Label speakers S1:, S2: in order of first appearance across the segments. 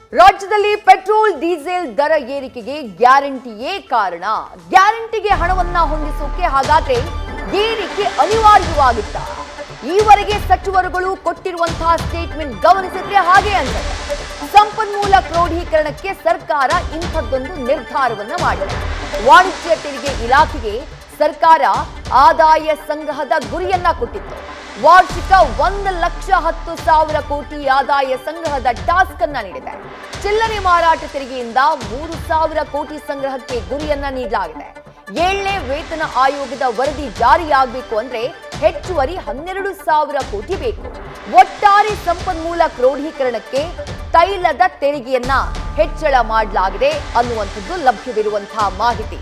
S1: ರಾಜ್ಯದಲ್ಲಿ petrol diesel ದರ ಏರಿಕೆಗೆ ಗ್ಯಾರಂಟಿಯೇ ಕಾರಣ ಗ್ಯಾರಂಟಿಗೆ ಹಣವನ್ನ ಹೊಂದಿಸೋಕೆ ಹಾಗಾದ್ರೆ ಏರಿಕೆ ಅನಿವಾರ್ಯವಾಗಿತ್ತ ಈವರೆಗೆ ಸಚಿವರುಗಳು ಕೊಟ್ಟಿರುವಂತಹ ಸ್ಟೇಟ್ಮೆಂಟ್ ಗಮನಿಸಿದ್ರೆ ಹಾಗೆ ಅಂದ್ರೆ ಸಂಪನ್ಮೂಲ ಕ್ರೋಢೀಕರಣಕ್ಕೆ ಸರ್ಕಾರ ಇಂಥದ್ದೊಂದು ನಿರ್ಧಾರವನ್ನ ಮಾಡಿದೆ ವಾಣಿಜ್ಯ ತೆರಿಗೆ ಇಲಾಖೆಗೆ ಸರ್ಕಾರ ಆದಾಯ ಸಂಗ್ರಹದ ಗುರಿಯನ್ನ ಕೊಟ್ಟಿತ್ತು ವಾರ್ಷಿಕ ಒಂದು ಲಕ್ಷ ಹತ್ತು ಸಾವಿರ ಕೋಟಿ ಆದಾಯ ಸಂಗ್ರಹದ ಟಾಸ್ಕ್ ಅನ್ನ ನೀಡಿದೆ ಚಿಲ್ಲರೆ ಮಾರಾಟ ತೆರಿಗೆಯಿಂದ ಮೂರು ಸಾವಿರ ಕೋಟಿ ಸಂಗ್ರಹಕ್ಕೆ ಗುರಿಯನ್ನ ನೀಡಲಾಗಿದೆ ಏಳನೇ ವೇತನ ಆಯೋಗದ ವರದಿ ಜಾರಿಯಾಗಬೇಕು ಅಂದ್ರೆ ಹೆಚ್ಚುವರಿ ಹನ್ನೆರಡು ಸಾವಿರ ಕೋಟಿ ಬೇಕು ಒಟ್ಟಾರೆ ಸಂಪನ್ಮೂಲ ಕ್ರೋಢೀಕರಣಕ್ಕೆ ತೈಲದ ತೆರಿಗೆಯನ್ನ ಹೆಚ್ಚಳ ಮಾಡಲಾಗಿದೆ ಅನ್ನುವಂಥದ್ದು ಲಭ್ಯವಿರುವಂತಹ ಮಾಹಿತಿ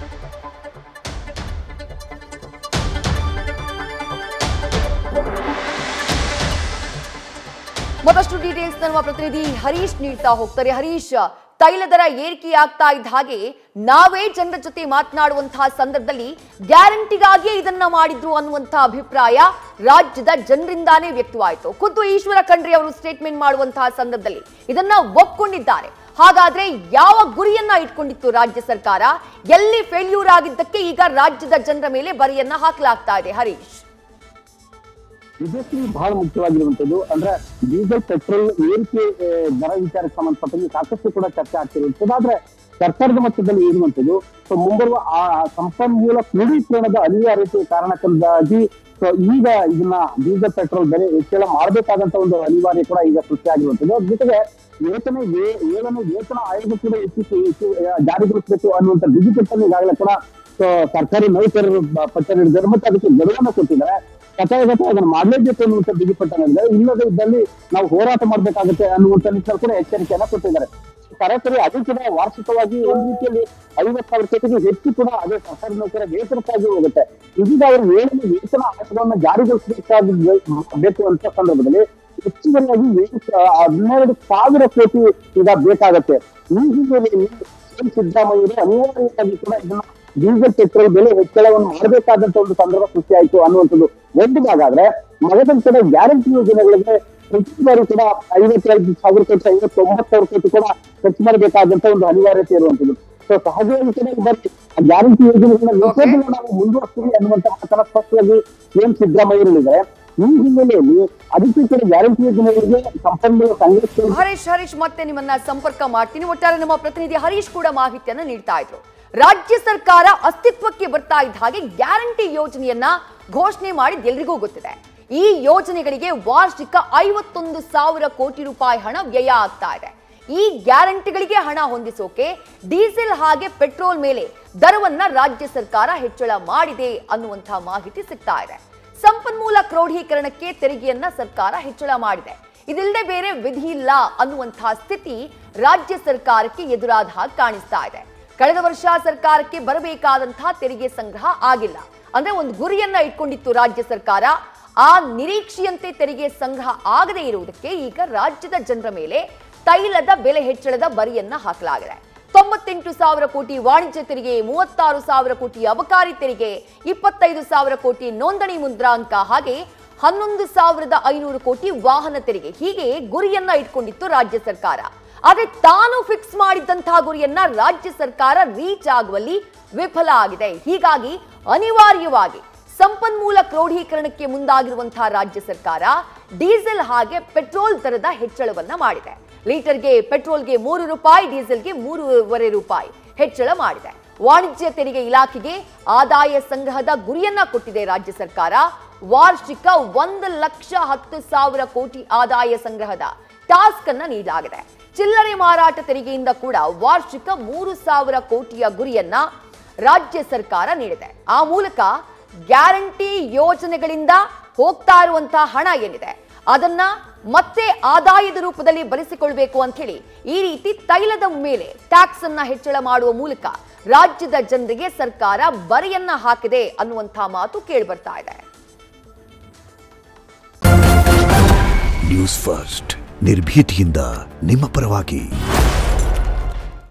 S1: ಮತ್ತಷ್ಟು ಡೀಟೇಲ್ಸ್ ನಮ್ಮ ಪ್ರತಿನಿಧಿ ಹರೀಶ್ ನೀಡ್ತಾ ಹೋಗ್ತಾರೆ ಹರೀಶ್ ತೈಲ ದರ ಏರಿಕೆ ಆಗ್ತಾ ಇದ್ದ ಹಾಗೆ ನಾವೇ ಜನರ ಜೊತೆ ಮಾತನಾಡುವಂತಹ ಸಂದರ್ಭದಲ್ಲಿ ಗ್ಯಾರಂಟಿಗಾಗಿಯೇ ಇದನ್ನ ಮಾಡಿದ್ರು ಅನ್ನುವಂತಹ ಅಭಿಪ್ರಾಯ ರಾಜ್ಯದ ಜನರಿಂದಾನೇ ವ್ಯಕ್ತವಾಯಿತು ಖುದ್ದು ಈಶ್ವರ ಖಂಡ್ರೆ ಅವರು ಸ್ಟೇಟ್ಮೆಂಟ್ ಮಾಡುವಂತಹ ಸಂದರ್ಭದಲ್ಲಿ ಇದನ್ನ ಒಪ್ಕೊಂಡಿದ್ದಾರೆ ಹಾಗಾದ್ರೆ ಯಾವ ಗುರಿಯನ್ನ ಇಟ್ಕೊಂಡಿತ್ತು ರಾಜ್ಯ ಸರ್ಕಾರ ಎಲ್ಲಿ ಫೇಲ್ಯೂರ್ ಆಗಿದ್ದಕ್ಕೆ ಈಗ ರಾಜ್ಯದ ಜನರ ಮೇಲೆ ಬರಿಯನ್ನ ಹಾಕಲಾಗ್ತಾ ಇದೆ ಹರೀಶ್
S2: ಇದಕ್ಕೆ ಬಹಳ ಮುಖ್ಯವಾಗಿರುವಂತದ್ದು ಅಂದ್ರೆ ಡೀಸೆಲ್ ಪೆಟ್ರೋಲ್ ಏರಿಕೆ ಆ, ದರ ವಿಚಾರಕ್ಕೆ ಸಂಬಂಧಪಟ್ಟಂಗೆ ಸಾಕಷ್ಟು ಕೂಡ ಚರ್ಚೆ ಆಗ್ತಿರುವಂತದ್ದು ಆದ್ರೆ ಸರ್ಕಾರದ ಮಟ್ಟದಲ್ಲಿ ಇರುವಂತದ್ದು ಸೊ ಮುಂಬರುವ ಆ ಸಂಪನ್ಮೂಲ ಕ್ರೋಢೀಕರಣದ ಅನಿವಾರ್ಯತೆ ಕಾರಣಕ್ಕಾಗಿ ಸೊ ಈಗ ಇದನ್ನ ಡೀಸೆಲ್ ಪೆಟ್ರೋಲ್ ಬೆಲೆ ಹೆಚ್ಚಳ ಮಾಡಬೇಕಾದಂತ ಒಂದು ಅನಿವಾರ್ಯ ಕೂಡ ಈಗ ಸೃಷ್ಟಿಯಾಗಿರುವಂತದ್ದು ಅದ್ರ ಜೊತೆಗೆ ವೇತನ ವೇ- ಏಳನೇ ವೇತನ ಆಯೋಗ ಕೂಡ ಹೆಚ್ಚು ಹೆಚ್ಚು ಆ, ಜಾರಿಗೊಳಿಸಬೇಕು ಅನ್ನುವಂತ ಬಿಗಿಪಟ್ಟನ್ನು ಈಗಾಗಲೇ ಕೂಡ ಸೊ ಸರ್ಕಾರಿ ನೌಕರರು ಬ- ಪಟ್ಟ ನೀಡಿದ್ದಾರೆ ಮತ್ತೆ ಅದಕ್ಕೆ ಗಡುವನ್ನ ಕೊಟ್ಟಿದ್ದಾರೆ ಕಥಾಗತ ಅದನ್ನು ಮಾಡಲೇಬೇಕು ಅನ್ನುವಂಥ ಬಿಗಿಪಟ್ಟನಿದೆ ಇಲ್ಲದೆ ಇದ್ದಲ್ಲಿ ನಾವು ಹೋರಾಟ ಮಾಡ್ಬೇಕಾಗುತ್ತೆ ಅನ್ನುವಂಥ ನಿಟ್ಟಿನಲ್ಲಿ ಕೂಡ ಎಚ್ಚರಿಕೆಯನ್ನ ಕೊಟ್ಟಿದ್ದಾರೆ ಸರಾಸರಿ ಅದು ಕೂಡ ವಾರ್ಷಿಕವಾಗಿ ಒಂದು ರೀತಿಯಲ್ಲಿ ಐವತ್ತು ಸಾವಿರ ಕೋಟಿಗೆ ಹೆಚ್ಚು ಕೂಡ ಅದೇ ಸರ್ಕಾರಿ ನೌಕರ ವೇತನಕ್ಕಾಗಿ ಹೋಗುತ್ತೆ ಇದೀಗ ಅವರು ಏಳನೇ ವೇತನ ಆಯೋಗವನ್ನ ಜಾರಿಗೊಳಿಸಬೇಕಾಗಿ ಬೇಕು ಅಂತ ಸಂದರ್ಭದಲ್ಲಿ ಹೆಚ್ಚುವರಿಯಾಗಿ ಏಳು- ಹನ್ನೆರಡು ಸಾವಿರ ಕೋಟಿ ಈಗ ಬೇಕಾಗತ್ತೆ ಈ ಹಿನ್ನೆಲೆಯಲ್ಲಿ ಸಿಎಂ ಸಿದ್ದರಾಮಯ್ಯರು ಅನಿವಾರ್ಯವಾಗಿ ಕೂಡ ಇದನ್ನ ಡೀಸೆಲ್ ಪೆಟ್ರೋಲ್ ಬೆಲೆ ಹೆಚ್ಚಳವನ್ನು ಮಾಡಬೇಕಾದಂತ ಒಂದು ಸಂದರ್ಭ ಸೃಷ್ಟಿಯಾಯಿತು ಅನ್ನುವಂಥದ್ದು ಒಂದು ಭಾಗ ಆದ್ರೆ ಮಗದೊಂದು ಕಡೆ ಗ್ಯಾರಂಟಿ ಯೋಜನೆಗಳಿಗೆ ಪ್ರತಿ ಬಾರಿ ಕೂಡ ಐವತ್ತೈದು ಸಾವಿರ ಕೋಟಿ ಐವತ್ತೊಂಬತ್ತು ಸಾವಿರ ಕೋಟಿ ಕೂಡ ಖರ್ಚು ಮಾಡಬೇಕಾದಂತ ಒಂದು ಅನಿವಾರ್ಯತೆ ಇರುವಂತದ್ದು ಸೊ ಸಹಜವಾಗಿ ಕೂಡ ಈ ಬಾರಿ ಆ ಗ್ಯಾರಂಟಿ ಯೋಜನೆಗಳನ್ನ ವಿಸರ್ಜನೆ ನಾವು ಮುಂದುವರಿಸ್ತೀವಿ ಅನ್ನುವಂತ ಮಾತನ್ನ ಸ್ಪಷ್ಟವಾಗಿ ಸಿಎಂ ಸಿದ್ದರಾಮಯ್ಯ ಹೇಳಿದ್ದಾರೆ ಈ ಹಿನ್ನೆಲೆಯಲ್ಲಿ ಅದಕ್ಕೆ ಕೂಡ ಗ್ಯಾರಂಟಿ ಯೋಜನೆಗಳಿಗೆ ಸಂಪನ್ಮೂಲ ಸಂಘರ್ಷ
S1: ಹರೀಶ್ ಹರೀಶ್ ಮತ್ತೆ ನಿಮ್ಮನ್ನ ಸಂಪರ್ಕ ಮಾಡ್ತೀನಿ ಒಟ್ಟಾರೆ ನಮ್ಮ ಪ್ರತಿನಿಧಿ ಹರೀಶ್ ಕೂಡ ಮಾಹಿತಿಯನ್ನ ನೀಡ್ತಾ ಇದ್ರು ರಾಜ್ಯ ಸರ್ಕಾರ ಅಸ್ತಿತ್ವಕ್ಕೆ ಬರ್ತಾ ಇದ್ದ ಹಾಗೆ ಗ್ಯಾರಂಟಿ ಯೋಜನೆಯನ್ನ ಘೋಷಣೆ ಮಾಡಿದ್ ಎಲ್ರಿಗೂ ಗೊತ್ತಿದೆ ಈ ಯೋಜನೆಗಳಿಗೆ ವಾರ್ಷಿಕ ಐವತ್ತೊಂದು ಸಾವಿರ ಕೋಟಿ ರೂಪಾಯಿ ಹಣ ವ್ಯಯ ಆಗ್ತಾ ಇದೆ ಈ ಗ್ಯಾರಂಟಿಗಳಿಗೆ ಹಣ ಹೊಂದಿಸೋಕೆ ಡೀಸೆಲ್ ಹಾಗೆ ಪೆಟ್ರೋಲ್ ಮೇಲೆ ದರವನ್ನ ರಾಜ್ಯ ಸರ್ಕಾರ ಹೆಚ್ಚಳ ಮಾಡಿದೆ ಅನ್ನುವಂತಹ ಮಾಹಿತಿ ಸಿಗ್ತಾ ಇದೆ ಸಂಪನ್ಮೂಲ ಕ್ರೋಢೀಕರಣಕ್ಕೆ ತೆರಿಗೆಯನ್ನ ಸರ್ಕಾರ ಹೆಚ್ಚಳ ಮಾಡಿದೆ ಇದಿಲ್ಲದೆ ಬೇರೆ ವಿಧಿ ಇಲ್ಲ ಅನ್ನುವಂತಹ ಸ್ಥಿತಿ ರಾಜ್ಯ ಸರ್ಕಾರಕ್ಕೆ ಎದುರಾದ ಹಾಗೆ ಕಾಣಿಸ್ತಾ ಇದೆ ಕಳೆದ ವರ್ಷ ಸರ್ಕಾರಕ್ಕೆ ಬರಬೇಕಾದಂತಹ ತೆರಿಗೆ ಸಂಗ್ರಹ ಆಗಿಲ್ಲ ಅಂದ್ರೆ ಒಂದು ಗುರಿಯನ್ನ ಇಟ್ಕೊಂಡಿತ್ತು ರಾಜ್ಯ ಸರ್ಕಾರ ಆ ನಿರೀಕ್ಷೆಯಂತೆ ತೆರಿಗೆ ಸಂಗ್ರಹ ಆಗದೇ ಇರುವುದಕ್ಕೆ ಈಗ ರಾಜ್ಯದ ಜನರ ಮೇಲೆ ತೈಲದ ಬೆಲೆ ಹೆಚ್ಚಳದ ಬರಿಯನ್ನ ಹಾಕಲಾಗಿದೆ ತೊಂಬತ್ತೆಂಟು ಸಾವಿರ ಕೋಟಿ ವಾಣಿಜ್ಯ ತೆರಿಗೆ ಮೂವತ್ತಾರು ಸಾವಿರ ಕೋಟಿ ಅಬಕಾರಿ ತೆರಿಗೆ ಇಪ್ಪತ್ತೈದು ಸಾವಿರ ಕೋಟಿ ನೋಂದಣಿ ಮುದ್ರಾಂಕ ಹಾಗೆ ಹನ್ನೊಂದು ಸಾವಿರದ ಐನೂರು ಕೋಟಿ ವಾಹನ ತೆರಿಗೆ ಹೀಗೆ ಗುರಿಯನ್ನ ಇಟ್ಕೊಂಡಿತ್ತು ರಾಜ್ಯ ಸರ್ಕಾರ ಆದ್ರೆ ತಾನು ಫಿಕ್ಸ್ ಮಾಡಿದ್ದಂತಹ ಗುರಿಯನ್ನ ರಾಜ್ಯ ಸರ್ಕಾರ ರೀಚ್ ಆಗುವಲ್ಲಿ ವಿಫಲ ಆಗಿದೆ ಹೀಗಾಗಿ ಅನಿವಾರ್ಯವಾಗಿ ಸಂಪನ್ಮೂಲ ಕ್ರೋಢೀಕರಣಕ್ಕೆ ಮುಂದಾಗಿರುವಂತಹ ರಾಜ್ಯ ಸರ್ಕಾರ ಡೀಸೆಲ್ ಹಾಗೆ ಪೆಟ್ರೋಲ್ ದರದ ಹೆಚ್ಚಳವನ್ನ ಮಾಡಿದೆ ಲೀಟರ್ಗೆ ಪೆಟ್ರೋಲ್ಗೆ ಮೂರು ರೂಪಾಯಿ ಡೀಸೆಲ್ಗೆ ಮೂರುವರೆ ರೂಪಾಯಿ ಹೆಚ್ಚಳ ಮಾಡಿದೆ ವಾಣಿಜ್ಯ ತೆರಿಗೆ ಇಲಾಖೆಗೆ ಆದಾಯ ಸಂಗ್ರಹದ ಗುರಿಯನ್ನ ಕೊಟ್ಟಿದೆ ರಾಜ್ಯ ಸರ್ಕಾರ ವಾರ್ಷಿಕ ಒಂದು ಲಕ್ಷ ಹತ್ತು ಸಾವಿರ ಕೋಟಿ ಆದಾಯ ಸಂಗ್ರಹದ ಟಾಸ್ಕ್ ಅನ್ನ ನೀಡಲಾಗಿದೆ ಚಿಲ್ಲರೆ ಮಾರಾಟ ತೆರಿಗೆಯಿಂದ ಕೂಡ ವಾರ್ಷಿಕ ಮೂರು ಸಾವಿರ ಕೋಟಿಯ ಗುರಿಯನ್ನ ರಾಜ್ಯ ಸರ್ಕಾರ ನೀಡಿದೆ ಆ ಮೂಲಕ ಗ್ಯಾರಂಟಿ ಯೋಜನೆಗಳಿಂದ ಹೋಗ್ತಾ ಇರುವಂತಹ ಹಣ ಏನಿದೆ ಅದನ್ನ ಮತ್ತೆ ಆದಾಯದ ರೂಪದಲ್ಲಿ ಬರೆಸಿಕೊಳ್ಬೇಕು ಅಂತ ಹೇಳಿ ಈ ರೀತಿ ತೈಲದ ಮೇಲೆ ಟ್ಯಾಕ್ಸ್ ಅನ್ನ ಹೆಚ್ಚಳ ಮಾಡುವ ಮೂಲಕ ರಾಜ್ಯದ ಜನರಿಗೆ ಸರ್ಕಾರ ಬರೆಯನ್ನ ಹಾಕಿದೆ ಅನ್ನುವಂತಹ ಮಾತು ಕೇಳಿ ಬರ್ತಾ ಇದೆ
S3: ನ್ಯೂಸ್ ಫಸ್ಟ್ ನಿರ್ಭೀತಿಯಿಂದ ನಿಮ್ಮ ಪರವಾಗಿ